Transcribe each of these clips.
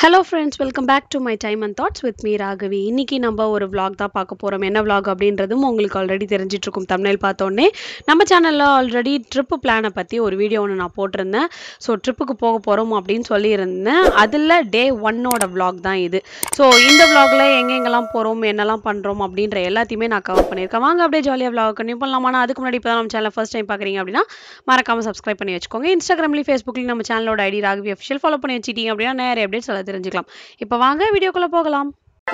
Hello friends welcome back to my time and thoughts with me Raghavi இன்னைக்கு நம்ம ஒரு vlog தான் பார்க்க போகிறோம் என்ன vlog அப்படின்றதும் உங்களுக்கு ஆல்ரெடி தெரிஞ்சிட்டு இருக்கும் தமிழில் பார்த்தோன்னே நம்ம சேனலில் ஆல்ரெடி ட்ரிப்பு பிளானை பற்றி ஒரு வீடியோ ஒன்று நான் போட்டிருந்தேன் ஸோ ட்ரிப்புக்கு போக போகிறோம் அப்படின்னு சொல்லியிருந்தேன் அதில் டே ஒன்னோட vlog தான் இது ஸோ இந்த vlogல எங்கெங்கெல்லாம் போகிறோம் என்னெல்லாம் பண்ணுறோம் அப்படின்ற எல்லாத்தையுமே நான் கவர் பண்ணியிருக்கேன் வாங்க அப்படியே ஜாலியாக vlog கண்டினியூ பண்ணலாம் ஆனால் அதுக்கு முன்னாடி இப்போ தான் நம்ம சேனலை ஃபர்ஸ்ட் டைம் பார்க்குறீங்க அப்படின்னா மறக்காமல் சப்ஸ்கிரைப் பண்ணி வச்சுக்கோங்க இன்ஸ்டாகிராம்லேயும் ஃபேஸ்புக்லேயும் நம்ம சேனலோட ஐடி ராகவி அஃபிஷியல் ஃபாலோ பண்ணி வச்சிட்டீங்க அப்படின்னா நிறைய அப்டேட்ஸ் எல்லாம் தெரிஞ்சுக்கலாம் இப்போ வாங்க வீடியோக்குள்ளே போகலாம்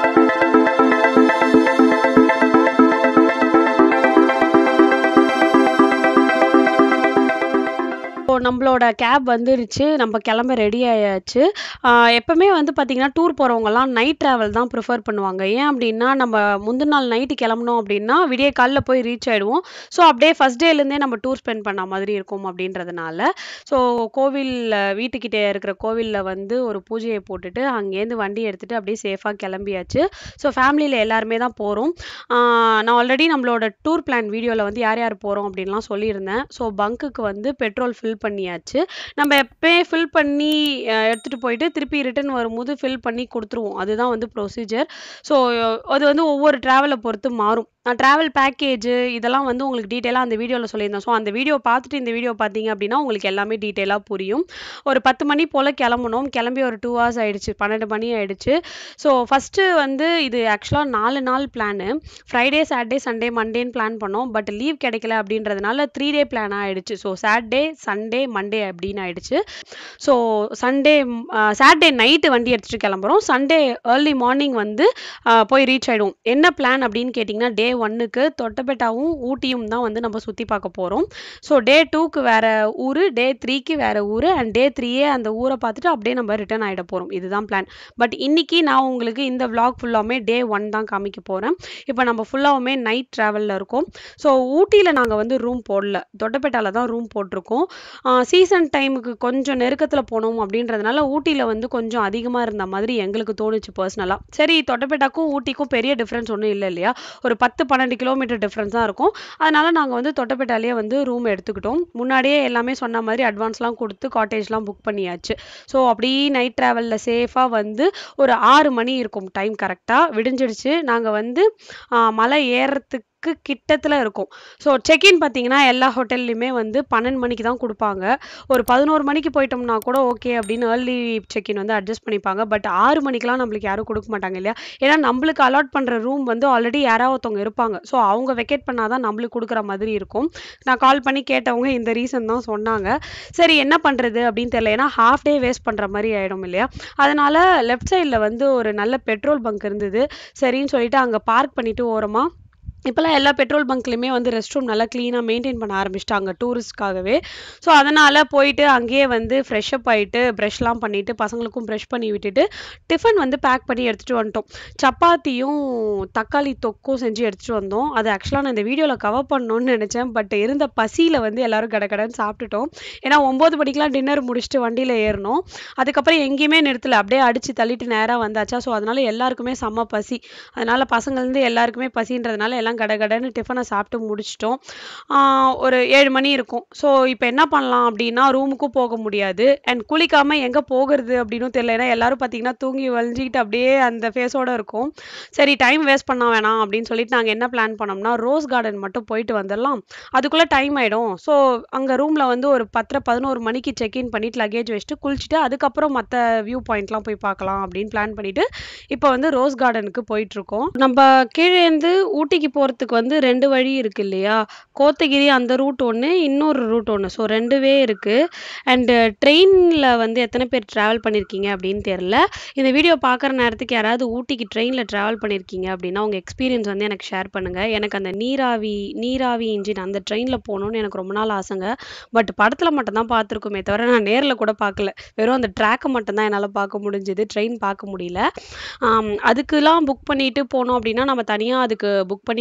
இப்போ நம்மளோட கேப் வந்துருச்சு நம்ம கிளம்ப ரெடி ஆயாச்சு ஆஹ் எப்பவுமே வந்து பார்த்தீங்கன்னா டூர் போகிறவங்கலாம் நைட் ட்ராவல் தான் ப்ரிஃபர் பண்ணுவாங்க ஏன் அப்படின்னா நம்ம முந்தின நாள் நைட்டு கிளம்புனோம் அப்படின்னா விடிய காலைல போய் ரீச் ஆயிடுவோம் ஸோ அப்படியே ஃபஸ்ட் டேலேருந்தே நம்ம டூர் ஸ்பெண்ட் பண்ண மாதிரி இருக்கும் அப்படின்றதுனால ஸோ கோவில் வீட்டுக்கிட்டே இருக்கிற கோவிலில் வந்து ஒரு பூஜையை போட்டுட்டு அங்கேருந்து வண்டி எடுத்துட்டு அப்படியே சேஃபாக கிளம்பியாச்சு ஸோ ஃபேமிலியில் எல்லாருமே தான் போகிறோம் நான் ஆல்ரெடி நம்மளோட டூர் பிளான் வீடியோவில் வந்து யார் யார் போகிறோம் அப்படின்லாம் சொல்லியிருந்தேன் ஸோ பங்குக்கு வந்து பெட்ரோல் ஃபில் பண்ணியாச்சு நம்ம எப்பயே ஃபில் பண்ணி அஹ், எடுத்துட்டு போயிட்டு திருப்பி ரிட்டர்ன் வரும்போது ஃபில் பண்ணி கொடுத்துருவோம் அதுதான் வந்து ப்ரொசீஜர் ஸோ அது வந்து ஒவ்வொரு ட்ராவலை பொறுத்து மாறும் ட்ராவல் பேக்கேஜ் இதெல்லாம் வந்து உங்களுக்கு டீட்டெயிலாக அந்த வீடியோவில் சொல்லியிருந்தேன் ஸோ அந்த வீடியோ பார்த்துட்டு இந்த வீடியோ பார்த்தீங்க அப்படின்னா உங்களுக்கு எல்லாமே டீட்டெயிலாக புரியும் ஒரு பத்து மணி போல் கிளம்பணும் கிளம்பி ஒரு டூ ஹவர்ஸ் ஆயிடுச்சு பன்னெண்டு மணி ஆயிடுச்சு ஸோ ஃபஸ்ட்டு வந்து இது ஆக்சுவலாக நாலு நாள் பிளானு ஃப்ரைடே சாட்டர்டே சண்டே மண்டேன்னு பிளான் பண்ணோம் பட் லீவ் கிடைக்கல அப்படின்றதுனால த்ரீ டே பிளான் ஆயிடுச்சு ஸோ சாட்டர்டே சண்டே மண்டே அப்படின்னு ஆயிடுச்சு ஸோ சண்டே சாட்டர்டே நைட்டு வண்டி எடுத்துகிட்டு கிளம்புறோம் சண்டே ஏர்லி மார்னிங் வந்து ஆஹ், போய் ரீச் ஆயிடுவோம் என்ன பிளான் அப்படின்னு கேட்டிங்கன்னா டே ஒன்னுக்கு தொட்டபெட்டாவும் ஊட்டியும் தான் வந்து நம்ம சுற்றி பார்க்க போகிறோம் ஸோ டே டூக்கு வேற ஊர் டே த்ரீக்கு வேற ஊர் அண்ட் டே த்ரீயே அந்த ஊரை பார்த்துட்டு அப்படியே நம்ம ரிட்டர்ன் ஆகிட போகிறோம் இதுதான் பிளான் பட் இன்னைக்கு நான் உங்களுக்கு இந்த vlog ஃபுல்லாமே டே ஒன் தான் காமிக்க போகிறேன் இப்போ நம்ம ஃபுல்லாவுமே நைட் ட்ராவலில் இருக்கோம் ஸோ ஊட்டியில் நாங்கள் வந்து ரூம் போடல தொட்டபெட்டால தான் ரூம் போட்டிருக்கோம் சீசன் டைமுக்கு கொஞ்சம் நெருக்கத்தில் போனோம் அப்படின்றதுனால ஊட்டியில் வந்து கொஞ்சம் அதிகமாக இருந்த மாதிரி எங்களுக்கு தோணுச்சு பர்சனலாக சரி தொட்டபெட்டாக்கும் ஊட்டிக்கும் பெரிய டிஃப்ரென்ஸ் ஒன்றும் இல்லை இல்லையா ஒரு பத்து பன்னெண்டு கிலோமீட்டர் டிஃப்ரென்ஸ் தான் இருக்கும் அதனால நாங்கள் வந்து தொட்டபெட்டாலேயே வந்து ரூம் எடுத்துக்கிட்டோம் முன்னாடியே எல்லாமே சொன்ன மாதிரி அட்வான்ஸ்லாம் கொடுத்து காட்டேஜ்லாம் புக் பண்ணியாச்சு ஸோ அப்படி நைட் ட்ராவலில் சேஃபாக வந்து ஒரு ஆறு மணி இருக்கும் டைம் கரெக்டாக விடிஞ்சிடுச்சு நாங்கள் வந்து ஆஹ், மலை ஏறுறதுக்கு கிட்டத்தில் இருக்கும் ஸோ செக்இன் பார்த்தீங்கன்னா எல்லா ஹோட்டல்லையுமே வந்து பன்னெண்டு மணிக்கு தான் கொடுப்பாங்க ஒரு பதினோரு மணிக்கு போயிட்டோம்னா கூட ஓகே அப்படின்னு ஏர்லி செக்இன் வந்து அட்ஜஸ்ட் பண்ணிப்பாங்க பட் ஆறு மணிக்கெலாம் நம்மளுக்கு யாரும் கொடுக்க மாட்டாங்க இல்லையா ஏன்னா நம்மளுக்கு அலாட் பண்ணுற ரூம் வந்து ஆல்ரெடி யாராவது ஒருத்தவங்க இருப்பாங்க ஸோ அவங்க வெக்கேட் பண்ணாதான் நம்மளுக்கு கொடுக்குற மாதிரி இருக்கும் நான் கால் பண்ணி கேட்டவங்க இந்த ரீசன் தான் சொன்னாங்க சரி என்ன பண்ணுறது அப்படின்னு தெரியல ஏன்னா ஹாஃப் டே வேஸ்ட் பண்ணுற மாதிரி ஆயிடும் இல்லையா அதனால லெஃப்ட் சைடில் வந்து ஒரு நல்ல பெட்ரோல் பங்க் இருந்தது சரின்னு சொல்லிட்டு அங்கே பார்க் பண்ணிட்டு ஓரமா இப்போல்லாம் எல்லா பெட்ரோல் பங்க்லையுமே வந்து ரெஸ்ட் ரூம் நல்லா க்ளீனாக மெயின்டைன் பண்ண ஆரம்பிச்சிட்டாங்க டூரிஸ்ட்காகவே ஸோ அதனால் போயிட்டு அங்கேயே வந்து ஃப்ரெஷ் அப் ஆகிட்டு ப்ரஷ்லாம் பண்ணிவிட்டு பசங்களுக்கும் ப்ரஷ் பண்ணி விட்டுட்டு டிஃபன் வந்து பேக் பண்ணி எடுத்துகிட்டு வந்துட்டோம் சப்பாத்தியும் தக்காளி தொக்கும் செஞ்சு எடுத்துகிட்டு வந்தோம் அது ஆக்சுவலாக நான் இந்த வீடியோவில் கவர் பண்ணணும்னு நினச்சேன் பட் இருந்த பசியில் வந்து எல்லாரும் கடகடன்னு சாப்பிட்டுட்டோம் ஏன்னா ஒம்பது மணிக்கெலாம் டின்னர் முடிச்சுட்டு வண்டியில் ஏறினோம் அதுக்கப்புறம் எங்கேயுமே நிறுத்தல அப்படியே அடித்து தள்ளிட்டு நேராக வந்தாச்சா ஸோ அதனால எல்லாருக்குமே செம்ம பசி அதனால பசங்கள்ந்து எல்லாருக்குமே பசின்றதுனால எல்லாம் கடகடன்னு டிஃபனை சாப்பிட்டு முடிச்சிட்டோம் ஆஹ் ஒரு ஏழு மணி இருக்கும் ஸோ இப்போ என்ன பண்ணலாம் அப்படின்னா ரூமுக்கும் போக முடியாது அண்ட் குளிக்காம எங்கே போகிறது அப்படின்னு தெரியல ஏன்னா எல்லாரும் பார்த்தீங்கன்னா தூங்கி வலிஞ்சிக்கிட்டு அப்படியே அந்த ஃபேஸோட இருக்கும் சரி டைம் வேஸ்ட் பண்ண வேணாம் அப்படின்னு சொல்லிட்டு நாங்கள் என்ன பிளான் பண்ணோம்னா ரோஸ் கார்டன் மட்டும் போயிட்டு வந்துடலாம் அதுக்குள்ளே டைம் ஆயிடும் ஸோ அங்கே ரூமில் வந்து ஒரு பத்தரை பதினோரு மணிக்கு செக்இன் பண்ணிட்டு லக்கேஜ் வச்சுட்டு குளிச்சுட்டு அதுக்கப்புறம் மற்ற வியூ பாயிண்ட்லாம் போய் பார்க்கலாம் அப்படின்னு பிளான் பண்ணிட்டு இப்போ வந்து ரோஸ் கார்டனுக்கு போயிட்டு இருக்கோம் நம்ம கீழே இருந்து ஊட்டிக்கு போகிறதுக்கு வந்து ரெண்டு வழி இருக்கு இல்லையா கோத்தகிரி அந்த ரூட் ஒன்று இன்னொரு ரூட் ஒன்று ஸோ ரெண்டுவே இருக்கு அண்டு ட்ரெயினில் வந்து எத்தனை பேர் ட்ராவல் பண்ணியிருக்கீங்க அப்படின்னு தெரில இந்த வீடியோ பார்க்குற நேரத்துக்கு யாராவது ஊட்டிக்கு ட்ரெயினில் ட்ராவல் பண்ணியிருக்கீங்க அப்படின்னா உங்கள் எக்ஸ்பீரியன்ஸ் வந்து எனக்கு ஷேர் பண்ணுங்கள் எனக்கு அந்த நீராவி நீராவி இன்ஜின் அந்த ட்ரெயினில் போகணுன்னு எனக்கு ரொம்ப நாள் ஆசைங்க பட் படத்தில் மட்டும்தான் பார்த்துருக்கோமே தவிர நான் நேரில் கூட பார்க்கல வெறும் அந்த ட்ராக்கை மட்டும்தான் என்னால் பார்க்க முடிஞ்சுது ட்ரெயின் பார்க்க முடியல ஆம், அதுக்கெல்லாம் புக் பண்ணிட்டு போனோம் அப்படின்னா நம்ம தனியாக அதுக்கு புக் பண்ணி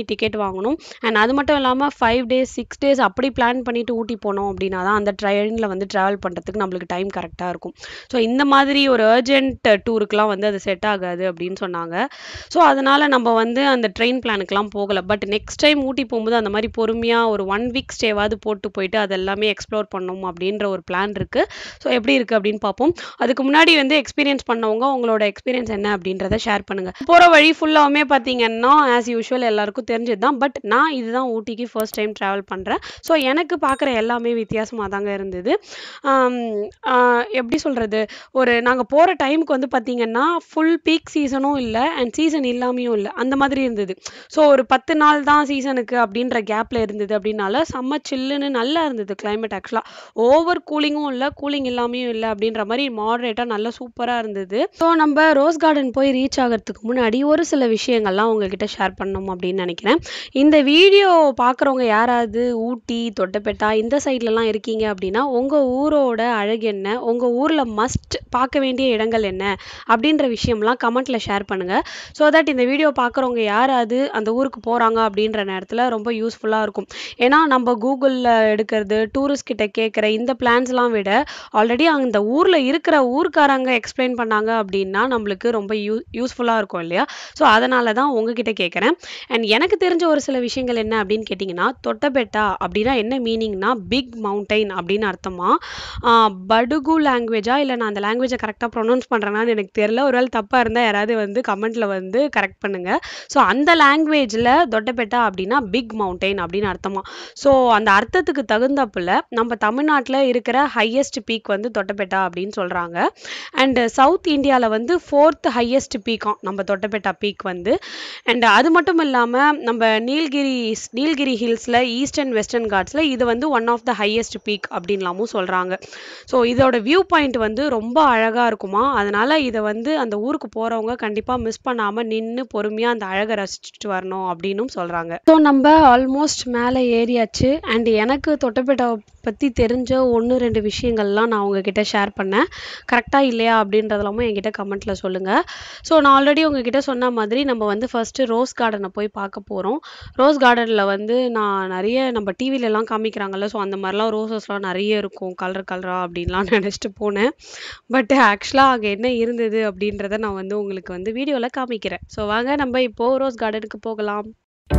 டிக்கெட் வாங்கணும் அண்ட் அது மட்டும் இல்லாமல் ஃபைவ் டேஸ் சிக்ஸ் டேஸ் அப்படி பிளான் பண்ணிட்டு ஊட்டி போனோம் அப்படின்னா தான் அந்த ட்ரெயினில் வந்து ட்ராவல் பண்ணுறதுக்கு நம்மளுக்கு டைம் கரெக்டாக இருக்கும் ஸோ இந்த மாதிரி ஒரு அர்ஜென்ட் டூருக்குலாம் வந்து அது செட் ஆகாது அப்படின்னு சொன்னாங்க ஸோ அதனால நம்ம வந்து அந்த ட்ரெயின் பிளானுக்குலாம் போகலை பட் நெக்ஸ்ட் டைம் ஊட்டி போகும்போது அந்த மாதிரி பொறுமையாக ஒரு ஒன் வீக் ஸ்டேவாவது போட்டு போயிட்டு அது எல்லாமே எக்ஸ்ப்ளோர் பண்ணணும் அப்படின்ற ஒரு பிளான் இருக்குது ஸோ எப்படி இருக்குது அப்படின்னு பார்ப்போம் அதுக்கு முன்னாடி வந்து எக்ஸ்பீரியன்ஸ் பண்ணவங்க உங்களோட எக்ஸ்பீரியன்ஸ் என்ன அப்படின்றத ஷேர் பண்ணுங்க போகிற வழி ஃபுல்லாகவுமே பார்த்தீங்கன்னா ஆஸ் யூஷுவல் எல்லாருக்கும் தெரிஞ்சது தான் பட் நான் இதுதான் ஊட்டிக்கு ஃபர்ஸ்ட் டைம் ட்ராவல் பண்ணுறேன் ஸோ எனக்கு பார்க்குற எல்லாமே வித்தியாசமாக தாங்க இருந்தது ஆம், ஆ, எப்படி சொல்கிறது ஒரு நாங்கள் போகிற டைமுக்கு வந்து பார்த்தீங்கன்னா ஃபுல் பீக் சீசனும் இல்லை அண்ட் சீசன் இல்லாமையும் இல்லை அந்த மாதிரி இருந்தது ஸோ ஒரு பத்து நாள் தான் சீசனுக்கு அப்படின்ற கேப்பில் இருந்தது அப்படின்னால செம்ம சில்லுன்னு நல்லா இருந்தது climate ஆக்சுவலாக ஓவர் கூலிங்கும் இல்லை கூலிங் இல்லாமையும் இல்லை அப்படின்ற மாதிரி மாடரேட்டாக நல்லா சூப்பராக இருந்தது ஸோ நம்ம ரோஸ் கார்டன் போய் ரீச் ஆகிறதுக்கு முன்னாடி ஒரு சில விஷயங்கள்லாம் உங்ககிட்ட ஷேர் பண்ணணும் அப்படின்னு நினைக்கிறேன் இந்த வீடியோ பார்க்குறவங்க யாராவது ஊட்டி தொட்டபெட்டா இந்த சைட்லலாம் இருக்கீங்க அப்படின்னா உங்கள் ஊரோட அழகு என்ன உங்கள் ஊரில் மஸ்ட் பார்க்க வேண்டிய இடங்கள் என்ன அப்படின்ற விஷயம்லாம் கமெண்ட்டில் ஷேர் பண்ணுங்கள் ஸோ தட் இந்த வீடியோ பார்க்குறவங்க யாராவது அந்த ஊருக்கு போகிறாங்க அப்படின்ற நேரத்தில் ரொம்ப யூஸ்ஃபுல்லாக இருக்கும் ஏன்னா நம்ம கூகுளில் எடுக்கிறது டூரிஸ்ட் கிட்ட கேட்குற இந்த பிளான்ஸ்லாம் விட ஆல்ரெடி அந்த ஊரில் இருக்கிற ஊர்க்காரங்க எக்ஸ்பிளைன் பண்ணாங்க அப்படின்னா நம்மளுக்கு ரொம்ப யூ யூஸ்ஃபுல்லாக இருக்கும் இல்லையா ஸோ அதனால தான் உங்ககிட்ட கேட்குறேன் அண்ட் எனக்கு தெரிஞ்ச ஒரு சில விஷயங்கள் என்ன அப்படின்னு கேட்டிங்கன்னா தொட்டபெட்டா அப்படின்னா என்ன மீனிங்னா பிக் மவுண்டைன் அப்படின்னு அர்த்தமா ஆஹ் படுகு லாங்குவேஜா இல்லை நான் அந்த லாங்குவேஜை கரெக்டாக ப்ரொனவுன்ஸ் பண்ணுறேனான்னு எனக்கு தெரியல ஒருவேளை தப்பாக இருந்தால் யாராவது வந்து கமெண்ட்டில் வந்து கரெக்ட் பண்ணுங்க ஸோ அந்த லாங்குவேஜில் தொட்டபெட்டா அப்படின்னா பிக் மவுண்டைன் அப்படின்னு அர்த்தமா ஸோ அந்த அர்த்தத்துக்கு தகுந்தாப்புல நம்ம தமிழ்நாட்டில் இருக்கிற ஹையஸ்ட் பீக் வந்து தொட்டபெட்டா அப்படின்னு சொல்கிறாங்க அண்ட் சவுத் இந்தியாவில் வந்து ஃபோர்த் ஹையஸ்ட் பீக்காம் நம்ம தொட்டபெட்டா பீக் வந்து அண்ட் அது மட்டும் இல்லாமல் நம்ம நீல்கிரி நீல்கிரி ஹில்ஸில் ஈஸ்ட் அண்ட் வெஸ்டர்ன் காட்ஸில் இது வந்து one of the highest peak அப்படின்லாமும் சொல்கிறாங்க ஸோ இதோட வியூ பாயிண்ட் வந்து ரொம்ப அழகாக இருக்குமா அதனால இதை வந்து அந்த ஊருக்கு போகிறவங்க கண்டிப்பாக மிஸ் பண்ணாமல் நின்று பொறுமையாக அந்த அழகை ரசிச்சுட்டு வரணும் அப்படின்னும் சொல்கிறாங்க ஸோ நம்ம ஆல்மோஸ்ட் மேலே ஏறியாச்சு அண்ட் எனக்கு தொட்டபெட்டாவை பற்றி தெரிஞ்ச ஒன்று ரெண்டு விஷயங்கள்லாம் நான் உங்ககிட்ட ஷேர் பண்ணேன் கரெக்டாக இல்லையா அப்படின்றதெல்லாமும் என்கிட்ட கமெண்ட்டில் சொல்லுங்கள் ஸோ நான் ஆல்ரெடி உங்ககிட்ட சொன்ன மாதிரி நம்ம வந்து ஃபஸ்ட்டு ரோஸ் கார்டனை போய் பார்க்க போகிறோம் ரோஸ் கார்டனில் வந்து நான் நிறைய நம்ம டிவில எல்லாம் காமிக்கிறாங்கல்ல ஸோ அந்த மாதிரிலாம் ரோசஸ்லாம் நிறைய இருக்கும் கலர் கலராக அப்படின்லாம் நினச்சிட்டு போனேன் பட் ஆக்சுவலாக அங்கே என்ன இருந்தது அப்படின்றத நான் வந்து உங்களுக்கு வந்து வீடியோவில் காமிக்கிறேன் ஸோ வாங்க நம்ம இப்போது ரோஸ் கார்டனுக்கு போகலாம்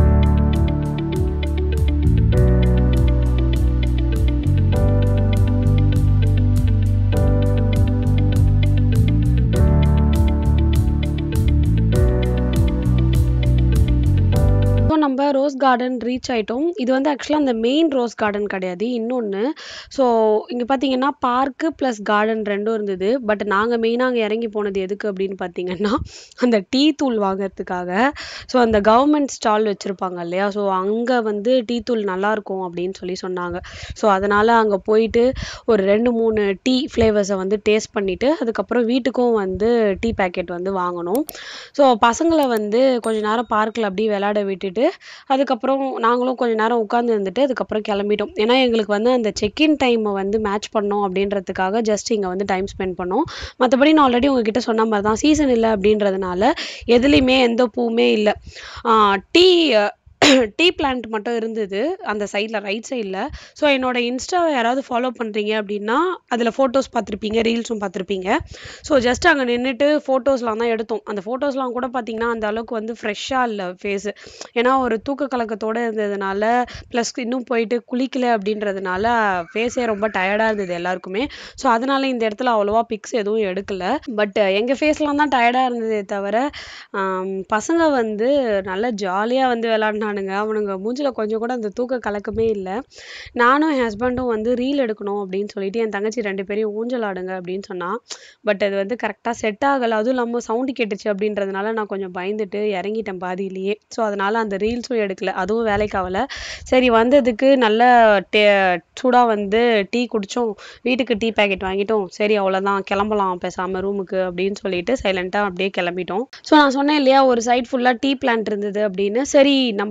ஸோ நம்ம ரோஸ் கார்டன் ரீச் ஆயிட்டோம் இது வந்து ஆக்சுவலாக அந்த மெயின் ரோஸ் கார்டன் கிடையாது இன்னொன்று ஸோ இங்கே பார்த்தீங்கன்னா பார்க்கு ப்ளஸ் கார்டன் ரெண்டும் இருந்தது பட் நாங்கள் மெயினாக அங்கே இறங்கி போனது எதுக்கு அப்படின்னு பார்த்தீங்கன்னா அந்த டீ தூள் வாங்குறதுக்காக ஸோ அந்த கவர்மெண்ட் ஸ்டால் வச்சுருப்பாங்க இல்லையா ஸோ அங்கே வந்து டீ தூள் நல்லா இருக்கும் அப்படின்னு சொல்லி சொன்னாங்க ஸோ அதனால் அங்கே போயிட்டு ஒரு ரெண்டு மூணு டீ ஃப்ளேவர்ஸை வந்து டேஸ்ட் பண்ணிவிட்டு அதுக்கப்புறம் வீட்டுக்கும் வந்து டீ பேக்கெட் வந்து வாங்கணும் ஸோ பசங்களை வந்து கொஞ்ச நேரம் பார்க்கில் அப்படியே விளையாட விட்டுட்டு அதுக்கப்புறம் நாங்களும் கொஞ்ச நேரம் உட்காந்து இருந்துட்டு அதுக்கப்புறம் கிளம்பிட்டோம் ஏன்னா எங்களுக்கு வந்து அந்த செக்இன் டைமை வந்து மேட்ச் பண்ணோம் அப்படின்றதுக்காக ஜஸ்ட் இங்கே வந்து டைம் ஸ்பெண்ட் பண்ணோம் மற்றபடி நான் ஆல்ரெடி உங்ககிட்ட சொன்ன மாதிரி தான் சீசன் இல்லை அப்படின்றதுனால எதுலேயுமே எந்த பூவுமே இல்லை டீ டீ பிளான்ட் மட்டும் இருந்தது அந்த சைடில் ரைட் சைடில் ஸோ என்னோட இன்ஸ்டாவை யாராவது ஃபாலோ பண்ணுறீங்க அப்படின்னா அதில் ஃபோட்டோஸ் பார்த்துருப்பீங்க ரீல்ஸும் பார்த்துருப்பீங்க ஸோ ஜஸ்ட் அங்கே நின்றுட்டு ஃபோட்டோஸ்லாம் தான் எடுத்தோம் அந்த ஃபோட்டோஸ்லாம் கூட பார்த்தீங்கன்னா அந்த அளவுக்கு வந்து ஃப்ரெஷ்ஷாக இல்லை ஃபேஸு ஏன்னா ஒரு தூக்க கலக்கத்தோடு இருந்ததுனால ப்ளஸ் இன்னும் போயிட்டு குளிக்கல அப்படின்றதுனால ஃபேஸே ரொம்ப டயர்டாக இருந்தது எல்லாருக்குமே ஸோ அதனால இந்த இடத்துல அவ்வளோவா பிக்ஸ் எதுவும் எடுக்கல பட் எங்கள் ஃபேஸ்லாம் தான் டயர்டாக இருந்ததே தவிர ஆம், பசங்க வந்து நல்லா ஜாலியாக வந்து விளாண்டானுங்க அவனுங்க மூஞ்சில கொஞ்சம் கூட அந்த தூக்க கலக்கமே இல்லை நானும் என் ஹஸ்பண்டும் வந்து ரீல் எடுக்கணும் அப்படின்னு சொல்லிட்டு என் தங்கச்சி ரெண்டு பேரையும் ஊஞ்சல் ஆடுங்க அப்படின்னு சொன்னா பட் அது வந்து கரெக்டாக செட் ஆகலை அதுவும் இல்லாமல் சவுண்டு கேட்டுச்சு அப்படின்றதுனால நான் கொஞ்சம் பயந்துட்டு இறங்கிட்டேன் பாதியிலேயே ஸோ அதனால அந்த ரீல்ஸும் எடுக்கல அதுவும் வேலைக்கு ஆகல சரி வந்ததுக்கு நல்ல டே சூடாக வந்து டீ குடித்தோம் வீட்டுக்கு டீ பேக்கெட் வாங்கிட்டோம் சரி அவ்வளோதான் கிளம்பலாம் பேசாமல் ரூமுக்கு அப்படின்னு சொல்லிட்டு சைலண்ட்டாக அப்படியே கிளம்பிட்டோம் ஸோ நான் சொன்னேன் இல்லையா ஒரு சைட் ஃபுல்லாக டீ பிளான்ட் இருந்தது அப்படின்னு சரி நம்ம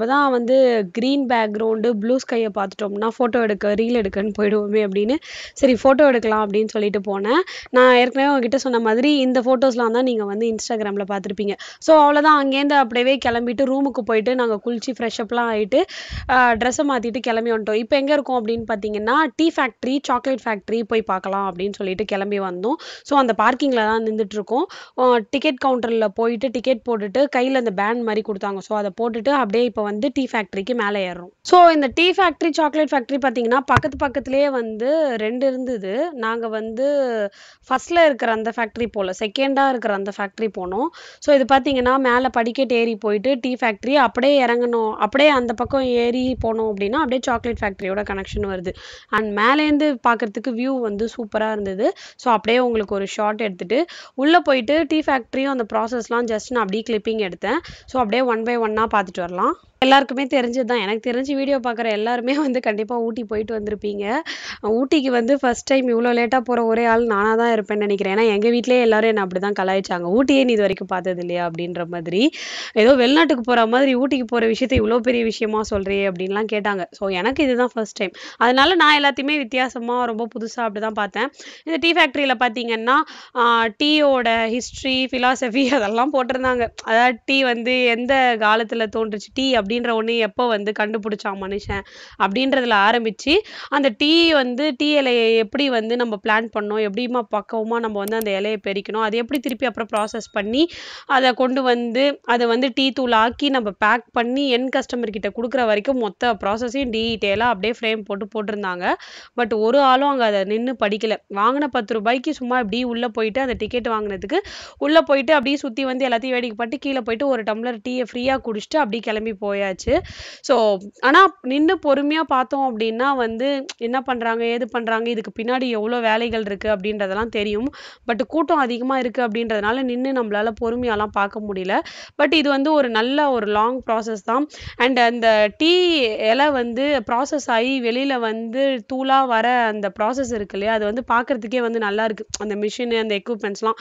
தான் வந்து க்ரீன் பேக்ரவுண்டு ப்ளூ ஸ்கையை பார்த்துட்டோம்னா ஃபோட்டோ எடுக்க ரீல் எடுக்கன்னு போயிடுவோமே அப்படின்னு சரி ஃபோட்டோ எடுக்கலாம் அப்படின்னு சொல்லிட்டு போனேன் நான் ஏற்கனவே உங்ககிட்ட சொன்ன மாதிரி இந்த ஃபோட்டோஸ்லாம் தான் நீங்கள் வந்து இன்ஸ்டாகிராமில் பார்த்துருப்பீங்க ஸோ அவ்வளோதான் அங்கேருந்து அப்படியே கிளம்பிட்டு ரூமுக்கு போயிட்டு நாங்கள் குளிச்சு ஃப்ரெஷ்அப்லாம் ஆகிட்டு ட்ரெஸ்ஸை மாற்றிட்டு கிளம்பி வந்துட்டோம் இப்போ எங்கே இருக்கோம் அப்படின்னு பார்த்தீங்கன்னா டீ ஃபேக்ட்ரி சாக்லேட் ஃபேக்ட்ரி போய் பார்க்கலாம் அப்படின்னு சொல்லிட்டு கிளம்பி வந்தோம் ஸோ அந்த பார்க்கிங்கில் தான் நின்றுட்டு இருக்கோம் டிக்கெட் கவுண்டரில் போயிட்டு டிக்கெட் போட்டுட்டு கையில் அந்த பேண்ட் மாதிரி கொடுத்தாங்க ஸோ அதை போட்டுட்டு அப்படியே இப்போ வந்து டீ ஃபேக்ட்ரிக்கு மேலே ஏறுறோம் ஸோ இந்த டீ ஃபேக்ட்ரி சாக்லேட் ஃபேக்ட்ரி பார்த்தீங்கன்னா பக்கத்து பக்கத்துலேயே வந்து ரெண்டு இருந்தது நாங்கள் வந்து ஃபர்ஸ்ட்ல இருக்கிற அந்த ஃபேக்ட்ரி போகல செகண்டாக இருக்கிற அந்த ஃபேக்ட்ரி போனோம் ஸோ இது பார்த்தீங்கன்னா மேலே படிக்கட்டு ஏறி போயிட்டு டீ ஃபேக்ட்ரி அப்படியே இறங்கணும் அப்படியே அந்த பக்கம் ஏறி போனோம் அப்படின்னா அப்படியே சாக்லேட் ஃபேக்ட்ரியோட கனெக்ஷன் வருது அண்ட் மேலேருந்து பார்க்கறதுக்கு வியூ வந்து சூப்பராக இருந்தது ஸோ அப்படியே உங்களுக்கு ஒரு ஷார்ட் எடுத்துட்டு உள்ளே போயிட்டு டீ ஃபேக்ட்ரியும் அந்த ப்ராசஸ்லாம் ஜஸ்ட் நான் அப்படியே கிளிப்பிங் எடுத்தேன் ஸோ அப்படியே ஒன் பை ஒன்னாக பார்த்துட்டு வரலாம் எல்லாருக்குமே தெரிஞ்சது தான் எனக்கு தெரிஞ்சு வீடியோ பார்க்குற எல்லாருமே வந்து கண்டிப்பாக ஊட்டி போயிட்டு வந்திருப்பீங்க ஊட்டிக்கு வந்து ஃபர்ஸ்ட் டைம் இவ்வளோ லேட்டாக போகிற ஒரே ஆள் நானாக தான் இருப்பேன்னு நினைக்கிறேன் ஏன்னா எங்கள் வீட்டிலேயே எல்லாரும் என்னை அப்படி தான் கலாய்ச்சாங்க ஊட்டியே நீ இது வரைக்கும் பார்த்தது இல்லையா அப்படின்ற மாதிரி ஏதோ வெளிநாட்டுக்கு போகிற மாதிரி ஊட்டிக்கு போகிற விஷயத்த இவ்வளோ பெரிய விஷயமா சொல்கிறியே அப்படின்லாம் கேட்டாங்க ஸோ எனக்கு இதுதான் ஃபர்ஸ்ட் டைம் அதனால நான் எல்லாத்தையுமே வித்தியாசமாக ரொம்ப புதுசாக அப்படி தான் பார்த்தேன் இந்த டீ ஃபேக்ட்ரியில் பார்த்தீங்கன்னா டீயோட ஹிஸ்ட்ரி ஃபிலாசபி அதெல்லாம் போட்டிருந்தாங்க அதாவது டீ வந்து எந்த காலத்தில் தோன்றுச்சு டீ அப்படின்ற ஒன்று எப்போ வந்து கண்டுபிடிச்சான் மனுஷன் அப்படின்றதுல ஆரம்பித்து அந்த டீ வந்து டீ இலையை எப்படி வந்து நம்ம பிளான் பண்ணோம் எப்படிமா பக்குவமாக நம்ம வந்து அந்த இலையை பெரிக்கணும் அதை எப்படி திருப்பி அப்புறம் ப்ராசஸ் பண்ணி அதை கொண்டு வந்து அதை வந்து டீ தூள் ஆக்கி நம்ம பேக் பண்ணி என் கஸ்டமர் கிட்ட கொடுக்குற வரைக்கும் மொத்த ப்ராசஸையும் டீட்டெயிலாக அப்படியே ஃப்ரேம் போட்டு போட்டிருந்தாங்க பட் ஒரு ஆளும் அங்கே அதை நின்று படிக்கல வாங்கின பத்து ரூபாய்க்கு சும்மா இப்படி உள்ளே போயிட்டு அந்த டிக்கெட் வாங்கினதுக்கு உள்ளே போயிட்டு அப்படியே சுற்றி வந்து எல்லாத்தையும் வேடிக்கை பட்டு கீழே போயிட்டு ஒரு டம்ளர் டீயை ஃப்ரீயாக குடிச்சிட்டு அப்படியே கிளம்பி போயாச்சு ஸோ ஆனால் நின்று பொறுமையாக பார்த்தோம் அப்படின்னா வந்து என்ன பண்ணுறாங்க ஏது பண்ணுறாங்க இதுக்கு பின்னாடி எவ்வளோ வேலைகள் இருக்குது அப்படின்றதெல்லாம் தெரியும் பட் கூட்டம் அதிகமாக இருக்குது அப்படின்றதுனால நின்று நம்மளால பொறுமையாலாம் பார்க்க முடியல பட் இது வந்து ஒரு நல்ல ஒரு லாங் ப்ராசஸ் தான் அண்ட் அந்த டீ இலை வந்து ப்ராசஸ் ஆகி வெளியில் வந்து தூளாக வர அந்த ப்ராசஸ் இருக்கு இல்லையா அது வந்து பார்க்கறதுக்கே வந்து நல்லா இருக்கு அந்த மிஷினு அந்த எக்யூப்மெண்ட்ஸ்லாம்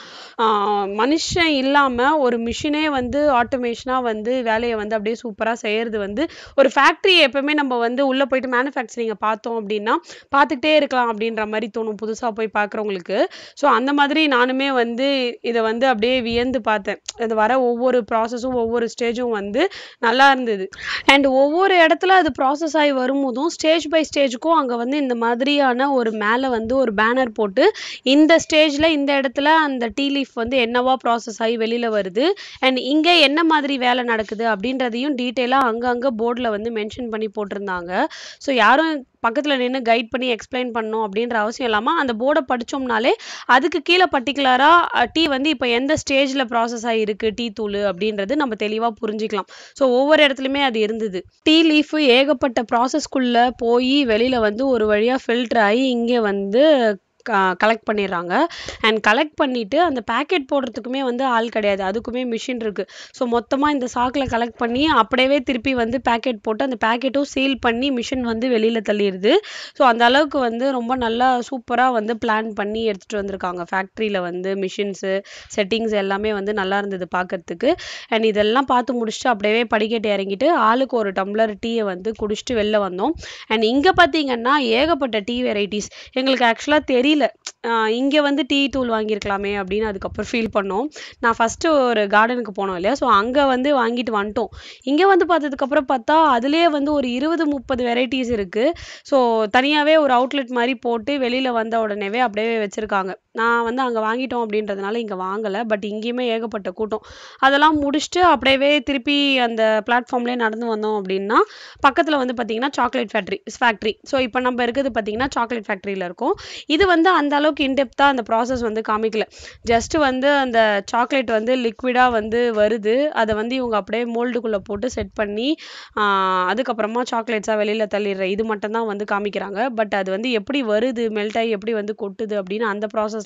மனுஷன் இல்லாமல் ஒரு மிஷினே வந்து ஆட்டோமேஷனாக வந்து வேலையை வந்து அப்படியே சூப்பராக செய்யறது வந்து ஒரு ஃபேக்ட்ரி எப்பவுமே நம்ம வந்து உள்ளே போயிட்டு மேனுஃபேக்சரிங்கை பார்த்தோம் அப்படின்னா பார்த்துக்கிட்டே இருக்கலாம் அப்படின்ற மாதிரி தோணும் புதுசாக போய் பார்க்குறவங்களுக்கு ஸோ அந்த மாதிரி நானுமே வந்து இதை வந்து அப்படியே வியந்து பார்த்தேன் அது வர ஒவ்வொரு ப்ராசஸும் ஒவ்வொரு ஸ்டேஜும் வந்து நல்லா இருந்தது அண்ட் ஒவ்வொரு இடத்துல அது ப்ராசஸ் ஆகி வரும்போதும் ஸ்டேஜ் பை ஸ்டேஜுக்கும் அங்கே வந்து இந்த மாதிரியான ஒரு மேலே வந்து ஒரு பேனர் போட்டு இந்த ஸ்டேஜில் இந்த இடத்துல அந்த டீ லீஃப் வந்து என்னவா ப்ராசஸ் ஆகி வெளியில் வருது அண்ட் இங்கே என்ன மாதிரி வேலை நடக்குது அப்படின்றதையும் டீட்டெயிலாக அங்கங்கே போர்டில் வந்து மென்ஷன் பண்ணி போட்டிருந்தாங்க ஸோ யாரும் பக்கத்தில் நின்று கைட் பண்ணி எக்ஸ்பிளைன் பண்ணணும் அப்படின்ற அவசியம் இல்லாமல் அந்த போர்டை படிச்சோம்னாலே அதுக்கு கீழே பர்டிகுலராக டீ வந்து இப்போ எந்த ஸ்டேஜில் ப்ராசஸ் ஆகிருக்கு டீ தூள் அப்படின்றது நம்ம தெளிவாக புரிஞ்சுக்கலாம் ஸோ ஒவ்வொரு இடத்துலையுமே அது இருந்தது டீ லீஃபு ஏகப்பட்ட ப்ராசஸ்க்குள்ளே போய் வெளியில் வந்து ஒரு வழியாக ஃபில்டர் ஆகி இங்கே வந்து கலெக்ட் பண்ணிடுறாங்க அண்ட் கலெக்ட் பண்ணிவிட்டு அந்த பேக்கெட் போடுறதுக்குமே வந்து ஆள் கிடையாது அதுக்குமே மிஷின் இருக்குது ஸோ மொத்தமாக இந்த சாக்கில் கலெக்ட் பண்ணி அப்படியே திருப்பி வந்து பேக்கெட் போட்டு அந்த பேக்கெட்டும் சீல் பண்ணி மிஷின் வந்து வெளியில் தள்ளிடுது ஸோ அந்த அளவுக்கு வந்து ரொம்ப நல்லா சூப்பராக வந்து பிளான் பண்ணி எடுத்துகிட்டு வந்திருக்காங்க ஃபேக்ட்ரியில் வந்து மிஷின்ஸு செட்டிங்ஸ் எல்லாமே வந்து நல்லா இருந்தது பார்க்கறதுக்கு அண்ட் இதெல்லாம் பார்த்து முடிச்சுட்டு அப்படியே படிக்கட்டு இறங்கிட்டு ஆளுக்கு ஒரு டம்ளர் டீயை வந்து குடிச்சிட்டு வெளில வந்தோம் அண்ட் இங்கே பார்த்தீங்கன்னா ஏகப்பட்ட டீ வெரைட்டிஸ் எங்களுக்கு ஆக்சுவலாக தெரியல இங்கே வந்து டீ தூள் வாங்கியிருக்கலாமே அப்படின்னு அதுக்கப்புறம் ஃபீல் பண்ணோம் நான் ஃபஸ்ட்டு ஒரு கார்டனுக்கு போனோம் இல்லையா ஸோ அங்கே வந்து வாங்கிட்டு வந்துட்டோம் இங்கே வந்து பார்த்ததுக்கப்புறம் பார்த்தா அதுலேயே வந்து ஒரு இருபது முப்பது வெரைட்டிஸ் இருக்குது ஸோ தனியாகவே ஒரு அவுட்லெட் மாதிரி போட்டு வெளியில் வந்த உடனேவே அப்படியே வச்சுருக்காங்க நான் வந்து அங்கே வாங்கிட்டோம் அப்படின்றதுனால இங்கே வாங்கலை பட் இங்கேயுமே ஏகப்பட்ட கூட்டம் அதெல்லாம் முடிச்சுட்டு அப்படியே திருப்பி அந்த பிளாட்ஃபார்ம்லேயே நடந்து வந்தோம் அப்படின்னா பக்கத்தில் வந்து பார்த்தீங்கன்னா சாக்லேட் ஃபேக்ட்ரி ஃபேக்ட்ரி ஸோ இப்போ நம்ம இருக்கிறது பார்த்தீங்கன்னா சாக்லேட் ஃபேக்ட்ரியில் இருக்கும் இது வந்து அந்த அளவுக்கு இன்டெப்த்தாக அந்த ப்ராசஸ் வந்து காமிக்கல ஜஸ்ட் வந்து அந்த சாக்லேட் வந்து லிக்விடாக வந்து வருது அதை வந்து இவங்க அப்படியே மோல்டுக்குள்ளே போட்டு செட் பண்ணி அதுக்கப்புறமா சாக்லேட்ஸாக வெளியில் தள்ளிடுற இது மட்டும் தான் வந்து காமிக்கிறாங்க பட் அது வந்து எப்படி வருது மெல்ட் ஆகி எப்படி வந்து கொட்டுது அப்படின்னு அந்த ப்ராசஸ்லாம்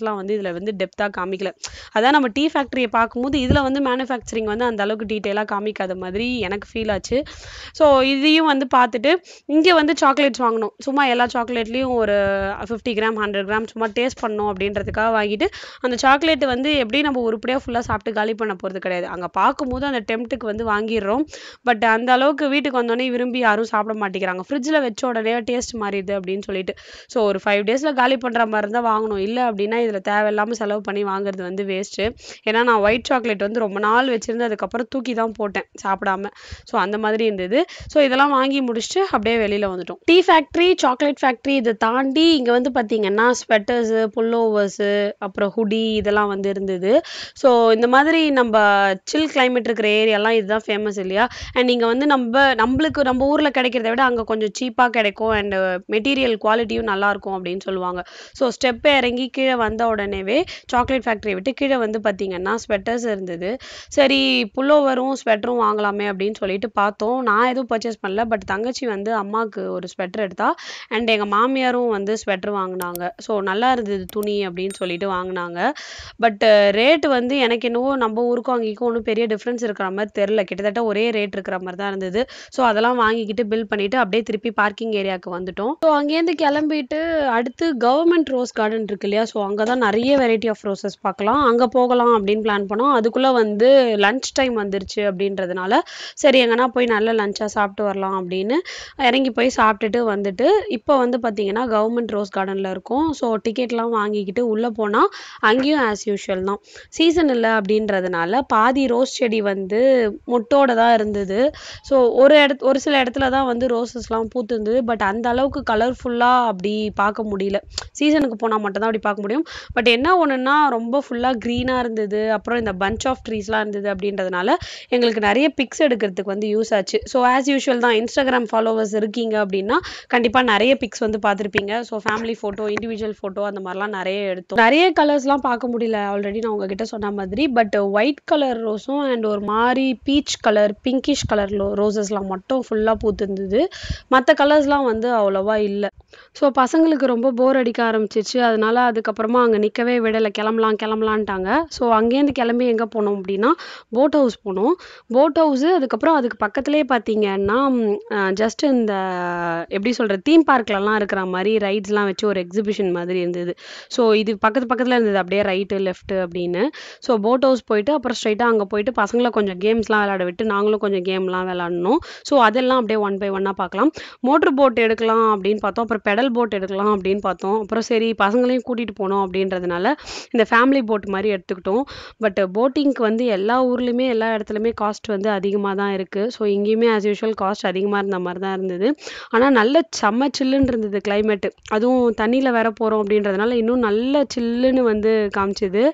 டீட்டெயில்ஸ்லாம் வந்து இதில் வந்து டெப்த்தாக காமிக்கல அதான் நம்ம டீ ஃபேக்ட்ரியை பார்க்கும்போது இதில் வந்து மேனுஃபேக்சரிங் வந்து அந்த அளவுக்கு டீட்டெயிலாக காமிக்காத மாதிரி எனக்கு ஃபீல் ஆச்சு ஸோ இதையும் வந்து பார்த்துட்டு இங்கே வந்து சாக்லேட்ஸ் வாங்கினோம் சும்மா எல்லா சாக்லேட்லேயும் ஒரு ஃபிஃப்டி கிராம் ஹண்ட்ரட் கிராம் சும்மா டேஸ்ட் பண்ணோம் அப்படின்றதுக்காக வாங்கிட்டு அந்த சாக்லேட் வந்து எப்படி நம்ம உருப்படியாக ஃபுல்லாக சாப்பிட்டு காலி பண்ண போகிறது கிடையாது அங்கே பார்க்கும்போது அந்த டெம்ட்டுக்கு வந்து வாங்கிடுறோம் பட் அந்த அளவுக்கு வீட்டுக்கு வந்தோடனே விரும்பி யாரும் சாப்பிட மாட்டேங்கிறாங்க ஃப்ரிட்ஜில் வச்ச உடனே டேஸ்ட் மாறிடுது அப்படின்னு சொல்லிட்டு ஸோ ஒரு ஃபைவ் டேஸில் காலி பண்ணுற மாதிரி இருந்தால் வாங்கணும் இல்லை அப்படின்னா இதில் தேவையில்லாமல் செலவு பண்ணி வாங்குறது வந்து வேஸ்ட்டு ஏன்னா நான் ஒயிட் சாக்லேட் வந்து ரொம்ப நாள் வச்சிருந்து அதுக்கப்புறம் தூக்கி தான் போட்டேன் சாப்பிடாம ஸோ அந்த மாதிரி இருந்தது ஸோ இதெல்லாம் வாங்கி முடிச்சுட்டு அப்படியே வெளியில் வந்துட்டோம் டீ ஃபேக்ட்ரி சாக்லேட் ஃபேக்ட்ரி இதை தாண்டி இங்கே வந்து பார்த்தீங்கன்னா ஸ்வெட்டர்ஸு புல்லோவர்ஸு அப்புறம் ஹுடி இதெல்லாம் வந்து இருந்தது ஸோ இந்த மாதிரி நம்ம சில் climate இருக்கிற ஏரியாலாம் இதுதான் ஃபேமஸ் இல்லையா அண்ட் இங்கே வந்து நம்ம நம்மளுக்கு நம்ம ஊரில் கிடைக்கிறத விட அங்கே கொஞ்சம் சீப்பாக கிடைக்கும் அண்ட் மெட்டீரியல் குவாலிட்டியும் நல்லா இருக்கும் அப்படின்னு சொல்லுவாங்க ஸோ ஸ்டெப் இறங்கி கீழே வந்த உடனேவே சாக்லேட் ஃபேக்ட்ரியை விட்டு கீழே வந்து பார்த்தீங்கன்னா ஸ்வெட்டர்ஸ் இருந்தது சரி புல்லோவரும் ஸ்வெட்டரும் வாங்கலாமே அப்படின்னு சொல்லிட்டு பார்த்தோம் நான் எதுவும் பர்ச்சேஸ் பண்ணல பட் தங்கச்சி வந்து அம்மாவுக்கு ஒரு ஸ்வெட்டர் எடுத்தா அண்ட் எங்கள் மாமியாரும் வந்து ஸ்வெட்டர் வாங்கினாங்க ஸோ நல்லா இருந்தது துணி அப்படின்னு சொல்லிட்டு வாங்கினாங்க பட் ரேட் வந்து எனக்கு என்னவோ நம்ம ஊருக்கும் அங்கேயும் ஒன்றும் பெரிய டிஃப்ரென்ஸ் இருக்கிற மாதிரி தெரில கிட்டத்தட்ட ஒரே ரேட் இருக்கிற மாதிரி தான் இருந்தது ஸோ அதெல்லாம் வாங்கிக்கிட்டு பில் பண்ணிட்டு அப்படியே திருப்பி பார்க்கிங் ஏரியாவுக்கு வந்துட்டோம் ஸோ அங்கேருந்து கிளம்பிட்டு அடுத்து கவர்மெண்ட் ரோஸ் கார்டன் இருக்கு இல்லையா ஸோ அங்கே தான் நிறைய வெரைட்டி ஆஃப் ரோசஸ் பார்க்கலாம் அங்கே போகலாம் அப்படின்னு பிளான் பண்ணோம் அதுக்குள்ளே வந்து லஞ்ச் டைம் வந்துருச்சு அப்படின்றதுனால சரி எங்கன்னா போய் நல்ல லஞ்சாக சாப்பிட்டு வரலாம் அப்படின்னு இறங்கி போய் சாப்பிட்டுட்டு வந்துட்டு இப்போ வந்து பார்த்தீங்கன்னா கவர்மெண்ட் ரோஸ் கார்டனில் இருக்கும் ஸோ டிக்கெட்லாம் வாங்கிக்கிட்டு உள்ளே போனால் அங்கேயும் ஆஸ் யூஷுவல் தான் சீசன் இல்லை அப்படின்றதுனால பாதி ரோஸ் செடி வந்து மொட்டோட தான் இருந்தது ஸோ ஒரு இடத்து ஒரு சில இடத்துல தான் வந்து ரோசஸ்லாம் பூத்துருந்தது பட் அந்த அளவுக்கு கலர்ஃபுல்லாக அப்படி பார்க்க முடியல சீசனுக்கு போனால் மட்டும்தான் அப்படி பார்க்க முடியும் பட் என்ன ஒன்றுன்னா ரொம்ப ஃபுல்லாக க்ரீனாக இருந்தது அப்புறம் இந்த பஞ்ச் ஆஃப் ட்ரீஸ்லாம் இருந்தது அப்படின்றதுனால எங்களுக்கு நிறைய பிக்ஸ் எடுக்கிறதுக்கு வந்து யூஸ் ஆச்சு ஸோ ஆஸ் யூஷுவல் தான் இன்ஸ்டாகிராம் ஃபாலோவர்ஸ் இருக்கீங்க அப்படின்னா கண்டிப்பாக நிறைய பிக்ஸ் வந்து பார்த்துருப்பீங்க so family photo individual photo அந்த மாதிரிலாம் நிறைய எடுத்தோம் நிறைய கலர்ஸ்லாம் பார்க்க முடியல ஆல்ரெடி நான் உங்ககிட்ட சொன்ன மாதிரி பட் ஒயிட் கலர் ரோஸும் அண்ட் ஒரு மாதிரி பீச் கலர் பிங்கிஷ் கலர் ரோசஸ்லாம் மட்டும் ஃபுல்லாக பூத்துருந்தது மற்ற கலர்ஸ்லாம் வந்து அவ்வளோவா இல்லை ஸோ பசங்களுக்கு ரொம்ப போர் அடிக்க ஆரம்பிச்சிச்சு அதனால அதுக்கப்புறமா அங்கே நிற்கவே விடலை கிளம்பலாம் கிளம்பலான்ட்டாங்க ஸோ அங்கேருந்து கிளம்பி எங்கே போனோம் அப்படின்னா போட் ஹவுஸ் போனோம் போட் ஹவுஸு அதுக்கப்புறம் அதுக்கு பக்கத்துலேயே பார்த்தீங்கன்னா ஜஸ்ட் இந்த எப்படி சொல்கிறது தீம் பார்க்லலாம் இருக்கிற மாதிரி ரைட்ஸ்லாம் வச்சு ஒரு எக்ஸிபிஷன் மாதிரி இருந்தது ஸோ இது பக்கத்து பக்கத்தில் இருந்தது அப்படியே ரைட்டு லெஃப்ட்டு அப்படின்னு ஸோ போட் ஹவுஸ் போயிட்டு அப்புறம் ஸ்ட்ரைட்டாக அங்கே போயிட்டு பசங்களை கொஞ்சம் கேம்ஸ்லாம் விளையாட விட்டு நாங்களும் கொஞ்சம் கேம்லாம் விளாட்னோம் ஸோ அதெல்லாம் அப்படியே ஒன் பை ஒன்னாக பார்க்கலாம் மோட்ரு போட் எடுக்கலாம் அப்படின்னு பார்த்தோம் அப்புறம் பெடல் போட் எடுக்கலாம் அப்படின்னு பார்த்தோம் அப்புறம் சரி பசங்களையும் கூட்டிகிட்டு போனோம் அப்படின்றதுனால இந்த ஃபேமிலி போட் மாதிரி எடுத்துக்கிட்டோம் பட் போட்டிங்க்கு வந்து எல்லா ஊர்லேயுமே எல்லா இடத்துலையுமே காஸ்ட் வந்து அதிகமாக தான் இருக்குது ஸோ இங்கேயுமே ஆஸ் யூஷுவல் காஸ்ட் அதிகமாக இருந்த மாதிரி தான் இருந்தது ஆனால் நல்ல செம்ம சில்லுன்னு இருந்தது climate அதுவும் தண்ணியில் வேற போகிறோம் அப்படின்றதுனால இன்னும் நல்ல சில்லுன்னு வந்து காமிச்சுது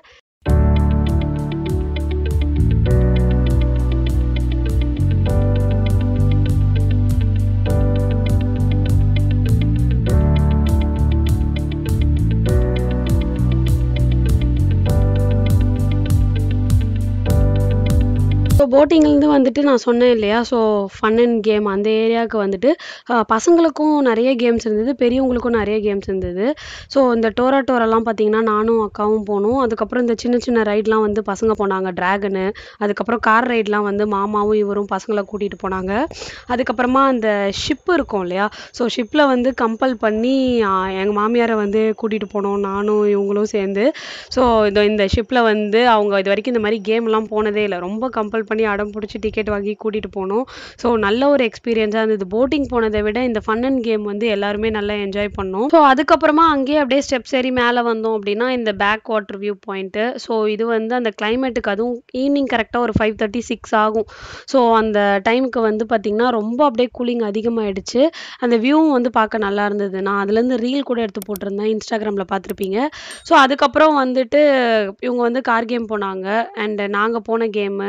ஸோ போட்டிங்லேருந்து வந்துட்டு நான் சொன்னேன் இல்லையா ஸோ ஃபன் அண்ட் கேம் அந்த ஏரியாவுக்கு வந்துட்டு அஹ், பசங்களுக்கும் நிறைய கேம்ஸ் இருந்தது பெரியவங்களுக்கும் நிறைய கேம்ஸ் இருந்தது ஸோ இந்த டோரா டோரெல்லாம் பார்த்தீங்கன்னா நானும் அக்காவும் போனோம் அதுக்கப்புறம் இந்த சின்ன சின்ன ரைட்லாம் வந்து பசங்க போனாங்க டிராகனு அதுக்கப்புறம் கார் ரைட்லாம் வந்து மாமாவும் இவரும் பசங்களை கூட்டிகிட்டு போனாங்க அதுக்கப்புறமா அந்த ஷிப் இருக்கும் இல்லையா ஸோ ஷிப்பில் வந்து கம்பல் பண்ணி எங்கள் மாமியாரை வந்து கூட்டிகிட்டு போனோம் நானும் இவங்களும் சேர்ந்து ஸோ இந்த இந்த ஷிப்பில் வந்து அவங்க இது வரைக்கும் இந்த மாதிரி கேம்லாம் போனதே இல்லை ரொம்ப கம்பல் பண்ணி அடம் பிடிச்சி டிக்கெட் வாங்கி கூட்டிகிட்டு போனோம் ஸோ நல்ல ஒரு எக்ஸ்பீரியன்ஸாக இருந்தது போட்டிங் போனதை விட இந்த ஃபன் அண்ட் கேம் வந்து எல்லாருமே நல்லா என்ஜாய் பண்ணோம் ஸோ அதுக்கப்புறமா அங்கேயே அப்படியே ஸ்டெப்ஸ் ஏறி மேலே வந்தோம் அப்படின்னா இந்த backwater view point so இது வந்து அந்த கிளைமேட்டுக்கு அதுவும் ஈவினிங் கரெக்டாக ஒரு ஃபைவ் தேர்ட்டி சிக்ஸ் ஆகும் ஸோ அந்த டைமுக்கு வந்து பார்த்திங்கன்னா ரொம்ப அப்படியே கூலிங் அதிகமாகிடுச்சு அந்த வியூவும் வந்து பார்க்க நல்லா இருந்தது நான் அதுலேருந்து ரீல் கூட எடுத்து போட்டிருந்தேன் இன்ஸ்டாகிராமில் பார்த்துருப்பீங்க ஸோ அதுக்கப்புறம் வந்துட்டு இவங்க வந்து கார் கேம் போனாங்க அண்ட் நாங்கள் போன கேமு இதெல்லாம்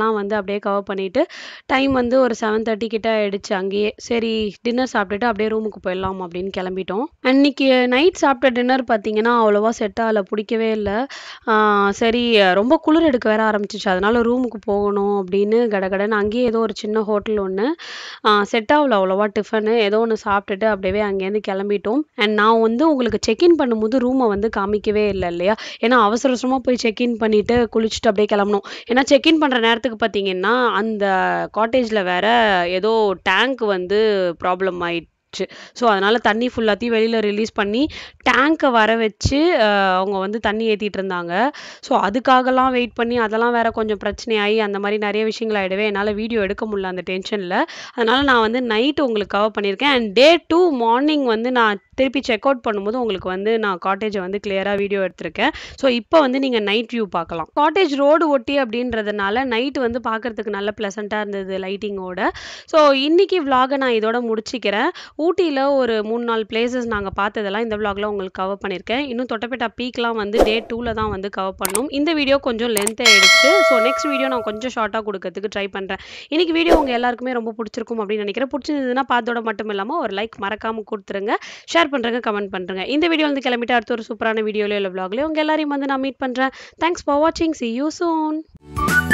ஏரியாலாம் வந்து அப்படியே கவர் பண்ணிட்டு டைம் வந்து ஒரு 7:30 கிட்ட ஆயிடுச்சு அங்கேயே. சரி டின்னர் சாப்பிட்டுட்டு அப்படியே ரூமுக்கு போயிடலாம் அப்படின்னு கிளம்பிட்டோம். அன்னைக்கு நைட் சாப்பிட்ட டின்னர் பார்த்தீங்கன்னா, அவ்வளவா செட் ஆகல. பிடிக்கவே இல்ல. ஆ சரி ரொம்ப குளிர் எடுக்க வேற ஆரம்பிச்சுச்சு. அதனால ரூமுக்கு போகணும் அப்படின்னு கடகடன்னு அங்கேயே ஏதோ ஒரு சின்ன ஹோட்டல் ஒண்ணு. ஆ செட் ஆகல அவ்வளவா டிஃபனு. ஏதோ ஒண்ணு சாப்பிட்டுட்டு அப்படியே அங்கேருந்து கிளம்பிட்டோம். அண்ட் நான் வந்து உங்களுக்கு செக் இன் பண்ணும்போது ரூம வந்து காமிக்கவே இல்ல இல்லையா? ஏன்னா அவசர அவசரமா போய் செக் இன் பண்ணிட்டு, குளிச்சுட்டு அப்படியே கிளம்பணும். ஏன்னா செக் இன் பண்ற நேரத்துக்கு பார்த்தீங்கன்னா, அந்த காட்டேஜ்ல வேற ஏதோ டேங்க் வந்து ப்ராப்ளம் ஆயிடுச்சு. ஸோ அதனால தண்ணி ஃபுல்லாத்தையும் வெளியில ரிலீஸ் பண்ணி, டேங்க்க வர வச்சு அ அவங்க வந்து தண்ணி ஏத்திட்டு இருந்தாங்க. ஸோ அதுக்காகலாம் வெயிட் பண்ணி அதெல்லாம் வேற கொஞ்சம் பிரச்சனையாயி அந்த மாரி நெறைய விஷயங்கள் ஆயிடவே என்னால வீடியோ எடுக்க முடியல அந்த டென்ஷன்ல. அதனால நான் வந்து நைட் உங்களுக்கு கவர் பண்ணியிருக்கேன். அண்ட் டே 2 மார்னிங் வந்து நான் திருப்பி செக் அவுட் பண்ணும்போது உங்களுக்கு வந்து நான் காட்டேஜ வந்து கிளியரா வீடியோ எடுத்திருக்கேன். ஸோ இப்போ வந்து நீங்க நைட் வியூ பார்க்கலாம். காட்டேஜ் ரோடு ஒட்டி அப்படின்றதுனால நைட் வந்து பார்க்கறதுக்கு நல்ல ப்ளசன்ட்டா இருந்தது லைட்டிங்கோட. ஸோ இன்னைக்கு விளாக நான் இதோட முடிச்சுக்கிறேன். ஊட்டியில ஒரு 3, 4 பிளேஸஸ் நாங்க பார்த்ததெல்லாம் இந்த விளாக்ல உங்களுக்கு கவர் பண்ணியிருக்கேன். இன்னும் தொட்டபெட்டா பீக்லாம் வந்து டே 2ல தான் வந்து கவர் பண்ணணும். இந்த வீடியோ கொஞ்சம் லென்த் ஆயிடுச்சு. ஸோ நெக்ஸ்ட் வீடியோ நான் கொஞ்சம் ஷார்ட்டா குடுக்கறதுக்கு ட்ரை பண்றேன். இன்னைக்கு வீடியோ உங்க எல்லாருக்குமே ரொம்ப புடிச்சிருக்கும் அப்படின்னு நினைக்கிறேன். புடிச்சிருந்ததுன்னா பார்த்ததோட மட்டும் இல்லாம ஒரு லைக் மறக்காம குடுத்துருங்க. ஷேர் பண்றேங்க, கமெண்ட் பண்றேங்க. இந்த வீடியோலருந்து கிளம்பிட்டு அடுத்த ஒரு சூப்பரான வீடியோலயோ இல்ல விளாக்லயோ உங்க எல்லாரையும் வந்து நான் மீட் பண்றேன். தேங்க்ஸ் ஃபார் வாட்சிங். See you soon.